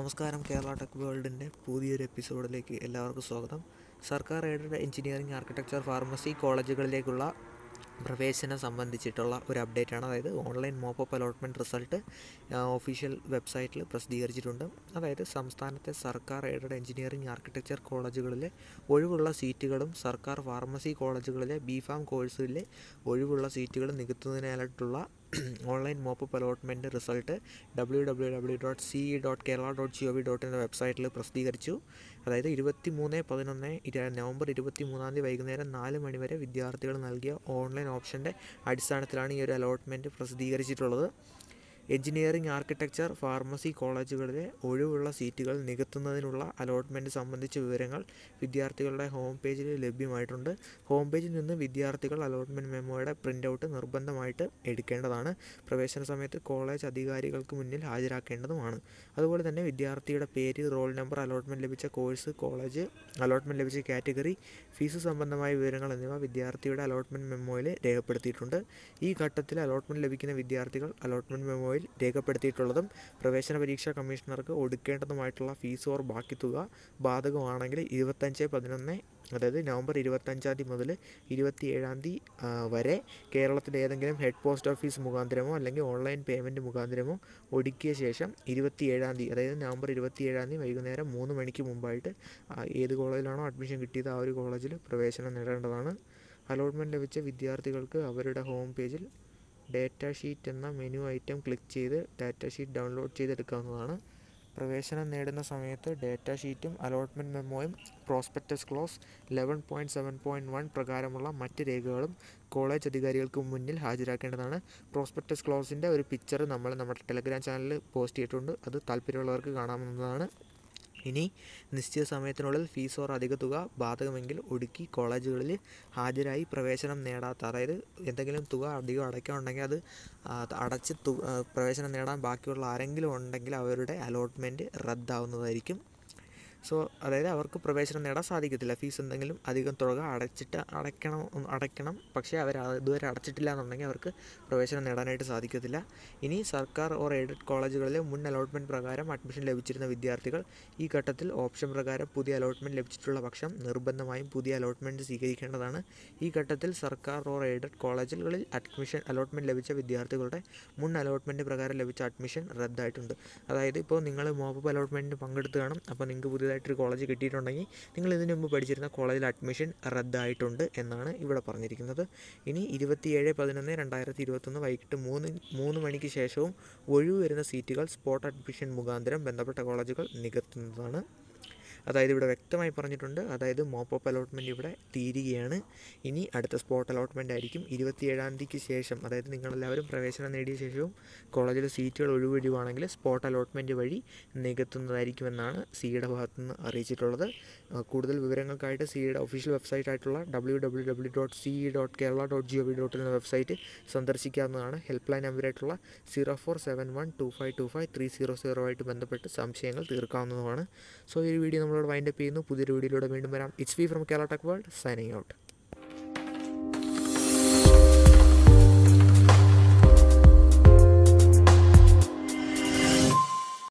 നമസ്കാരം കേരള ടെക് വേൾഡിൻ്റെ പുതിയൊരു എപ്പിസോഡിലേക്ക് എല്ലാവർക്കും സ്വാഗതം സർക്കാർ എയ്ഡഡ് എഞ്ചിനീയറിംഗ് ആർക്കിടെക്ചർ ഫാർമസി കോളേജുകളിലേക്കുള്ള പ്രവേശനം സംബന്ധിച്ചിട്ടുള്ള ഒരു അപ്ഡേറ്റാണ് അതായത് online mop up allotment result official വെബ്സൈറ്റിൽ പ്രസിദ്ധീകരിച്ചിട്ടുണ്ട് അതായത് സംസ്ഥാനത്തെ സർക്കാർ എയ്ഡഡ് എഞ്ചിനീയറിംഗ് ആർക്കിടെക്ചർ കോളേജുകളിലെ ഒഴിവുള്ള സീറ്റുകളും സർക്കാർ ഫാർമസി കോളേജുകളിലെ ബി ഫാം കോഴ്സിലെ ഒഴിവുള്ള സീറ്റുകൾ നികത്തുന്നതിനായിട്ടുള്ള online mop up allotment result W W W dot C E dot Kerala dot G O V dot എന്ന വെബ്സൈറ്റിൽ പ്രസിദ്ധീകരിച്ചു അതായത് ഇരുപത്തി മൂന്ന് പതിനൊന്ന് ഇര നവംബർ ഇരുപത്തി മൂന്നാം തീയതി വൈകുന്നേരം നാല് മണി വരെ വിദ്യാർത്ഥികൾ നൽകിയ ഓൺലൈൻ ഓപ്ഷൻ്റെ അടിസ്ഥാനത്തിലാണ് ഈ ഒരു അലോട്ട്മെൻറ്റ് പ്രസിദ്ധീകരിച്ചിട്ടുള്ളത് എഞ്ചിനീയറിംഗ് ആർക്കിടെക്ചർ ഫാർമസി കോളേജുകളിലെ ഒഴിവുള്ള സീറ്റുകൾ നികത്തുന്നതിനുള്ള അലോട്ട്മെൻറ്റ് സംബന്ധിച്ച വിവരങ്ങൾ വിദ്യാർത്ഥികളുടെ ഹോം പേജിൽ ലഭ്യമായിട്ടുണ്ട് ഹോം പേജിൽ നിന്ന് വിദ്യാർത്ഥികൾ അലോട്ട്മെൻറ്റ് മെമ്മോയുടെ പ്രിൻ്റ് ഔട്ട് നിർബന്ധമായിട്ട് എടുക്കേണ്ടതാണ് പ്രവേശന സമയത്ത് കോളേജ് അധികാരികൾക്ക് മുന്നിൽ ഹാജരാക്കേണ്ടതുമാണ് അതുപോലെ തന്നെ വിദ്യാർത്ഥിയുടെ പേര് റോൾ നമ്പർ അലോട്ട്മെൻറ്റ് ലഭിച്ച കോഴ്സ് കോളേജ് അലോട്ട്മെൻറ്റ് ലഭിച്ച കാറ്റഗറി ഫീസ് സംബന്ധമായ വിവരങ്ങൾ എന്നിവ വിദ്യാർത്ഥിയുടെ അലോട്ട്മെൻറ്റ് മെമ്മോയിൽ രേഖപ്പെടുത്തിയിട്ടുണ്ട് ഈ ഘട്ടത്തിൽ അലോട്ട്മെൻറ്റ് ലഭിക്കുന്ന വിദ്യാർത്ഥികൾ അലോട്ട്മെൻറ്റ് മെമ്മോയിൽ രേഖപ്പെടുത്തിയിട്ടുള്ളതും പ്രവേശന പരീക്ഷാ കമ്മീഷണർക്ക് ഒടുക്കേണ്ടതുമായിട്ടുള്ള ഫീസ് ഓർ ബാക്കി തുക ബാധകമാണെങ്കിൽ ഇരുപത്തഞ്ച് പതിനൊന്ന് അതായത് നവംബർ ഇരുപത്തഞ്ചാം തീയതി മുതൽ ഇരുപത്തി ഏഴാം തീയതി വരെ കേരളത്തിലെ ഏതെങ്കിലും ഹെഡ് പോസ്റ്റ് ഓഫീസ് മുഖാന്തരമോ അല്ലെങ്കിൽ ഓൺലൈൻ പേയ്മെൻറ്റ് മുഖാന്തരമോ ഒടുക്കിയ ശേഷം ഇരുപത്തി ഏഴാം തീയതി അതായത് നവംബർ ഇരുപത്തി ഏഴാം തീയതി വൈകുന്നേരം മൂന്ന് മണിക്ക് മുമ്പായിട്ട് ഏത് കോളേജിലാണോ അഡ്മിഷൻ കിട്ടിയത് ആ ഒരു കോളേജിൽ പ്രവേശനം നേടേണ്ടതാണ് അലോട്ട്മെൻറ്റ് ലഭിച്ച വിദ്യാർത്ഥികൾക്ക് അവരുടെ ഹോം പേജിൽ ഡേറ്റ ഷീറ്റ് എന്ന മെനു ഐറ്റം ക്ലിക്ക് ചെയ്ത് ഡാറ്റ ഷീറ്റ് ഡൗൺലോഡ് ചെയ്തെടുക്കാവുന്നതാണ് പ്രവേശനം നേടുന്ന സമയത്ത് ഡേറ്റ ഷീറ്റും അലോട്ട്മെൻറ്റ് മെമ്മോയും prospectus clause eleven point seven point one പ്രകാരമുള്ള മറ്റ് രേഖകളും കോളേജ് അധികാരികൾക്ക് മുന്നിൽ ഹാജരാക്കേണ്ടതാണ് പ്രോസ്പെക്ടസ് ക്ലോസിൻ്റെ ഒരു പിക്ചർ നമ്മൾ നമ്മുടെ ടെലഗ്രാം ചാനലിൽ പോസ്റ്റ് ചെയ്തിട്ടുണ്ട് അത് താല്പര്യമുള്ളവർക്ക് കാണാവുന്നതാണ് ഇനി നിശ്ചിത സമയത്തിനുള്ളിൽ ഫീസ് ഓർ അധിക തുക ബാധകമെങ്കിൽ ഒടുക്കി കോളേജുകളിൽ ഹാജരായി പ്രവേശനം നേടാത്ത അതായത് എന്തെങ്കിലും തുക അധികം അടയ്ക്കാനുണ്ടെങ്കിൽ അത് അടച്ച് തു പ്രവേശനം നേടാൻ ബാക്കിയുള്ള ആരെങ്കിലും ഉണ്ടെങ്കിൽ അവരുടെ അലോട്ട്മെൻറ്റ് റദ്ദാവുന്നതായിരിക്കും സോ അതായത് അവർക്ക് പ്രവേശനം നേടാൻ സാധിക്കത്തില്ല ഫീസ് എന്തെങ്കിലും അധികം തുക അടച്ചിട്ട് അടയ്ക്കണം അടയ്ക്കണം പക്ഷേ അവർ ഇതുവരെ അടച്ചിട്ടില്ല എന്നുണ്ടെങ്കിൽ അവർക്ക് പ്രവേശനം നേടാനായിട്ട് സാധിക്കത്തില്ല ഇനി സർക്കാർ ഓർ എയ്ഡഡ് കോളേജുകളിലെ മുൻ അലോട്ട്മെൻറ്റ് പ്രകാരം അഡ്മിഷൻ ലഭിച്ചിരുന്ന വിദ്യാർത്ഥികൾ ഈ ഘട്ടത്തിൽ ഓപ്ഷൻ പ്രകാരം പുതിയ അലോട്ട്മെൻറ്റ് ലഭിച്ചിട്ടുള്ള പക്ഷം നിർബന്ധമായും പുതിയ അലോട്ട്മെൻറ്റ് സ്വീകരിക്കേണ്ടതാണ് ഈ ഘട്ടത്തിൽ സർക്കാർ ഓർ എയ്ഡഡ് കോളേജുകളിൽ അഡ്മിഷൻ അലോട്ട്മെൻറ്റ് ലഭിച്ച വിദ്യാർത്ഥികളുടെ മുൻ അലോട്ട്മെൻറ്റ് പ്രകാരം ലഭിച്ച അഡ്മിഷൻ റദ്ദായിട്ടുണ്ട് അതായത് ഇപ്പോൾ നിങ്ങൾ മോപ്പപ്പ് അലോട്ട്മെൻറ്റിന് പങ്കെടുത്ത് കാണും അപ്പോൾ നിങ്ങൾക്ക് പുതിയതായി പുതിയതായിട്ടൊരു കോളേജ് കിട്ടിയിട്ടുണ്ടെങ്കിൽ നിങ്ങൾ ഇതിനു മുമ്പ് പഠിച്ചിരുന്ന കോളേജിൽ അഡ്മിഷൻ റദ്ദായിട്ടുണ്ട് എന്നാണ് ഇവിടെ പറഞ്ഞിരിക്കുന്നത് ഇനി ഇരുപത്തിയേഴ് പതിനൊന്ന് രണ്ടായിരത്തി ഇരുപത്തൊന്ന് വൈകിട്ട് മൂന്ന് മൂന്ന് മണിക്ക് ശേഷവും ഒഴിവ് വരുന്ന സീറ്റുകൾ സ്പോട്ട് അഡ്മിഷൻ മുഖാന്തരം ബന്ധപ്പെട്ട കോളേജുകൾ നികത്തുന്നതാണ് അതായത് ഇവിടെ വ്യക്തമായി പറഞ്ഞിട്ടുണ്ട് അതായത് മോപ്പപ്പ് അലോട്ട്മെൻറ്റ് ഇവിടെ തീരുകയാണ് ഇനി അടുത്ത സ്പോട്ട് അലോട്ട്മെൻ്റ് ആയിരിക്കും ഇരുപത്തിയേഴാം തീയതിക്ക് ശേഷം അതായത് നിങ്ങളെല്ലാവരും പ്രവേശനം നേടിയ ശേഷവും കോളേജിലെ സീറ്റുകൾ ഒഴിവൊഴിവാണെങ്കിൽ സ്പോട്ട് അലോട്ട്മെൻറ്റ് വഴി നികത്തുന്നതായിരിക്കുമെന്നാണ് സിയുടെ ഭാഗത്തു നിന്ന് അറിയിച്ചിട്ടുള്ളത് കൂടുതൽ വിവരങ്ങൾക്കായിട്ട് സിയുടെ ഒഫീഷ്യൽ വെബ്സൈറ്റ് ആയിട്ടുള്ള W W W dot C dot Kerala dot G O V dot എന്ന വെബ്സൈറ്റ് സന്ദർശിക്കാവുന്നതാണ് ഹെൽപ്പ് ലൈൻ നമ്പറായിട്ടുള്ള zero four seven one two five two five three zero zero ആയിട്ട് ബന്ധപ്പെട്ട് സംശയങ്ങൾ തീർക്കാവുന്നതുമാണ് സോ ഈ വീഡിയോ നമ്മളോട് വൈൻഡപ്പ് ചെയ്യുന്നു പുതിയൊരു വീഡിയോയിലൂടെ വീണ്ടും വരാം it's V from Kerala tech world signing out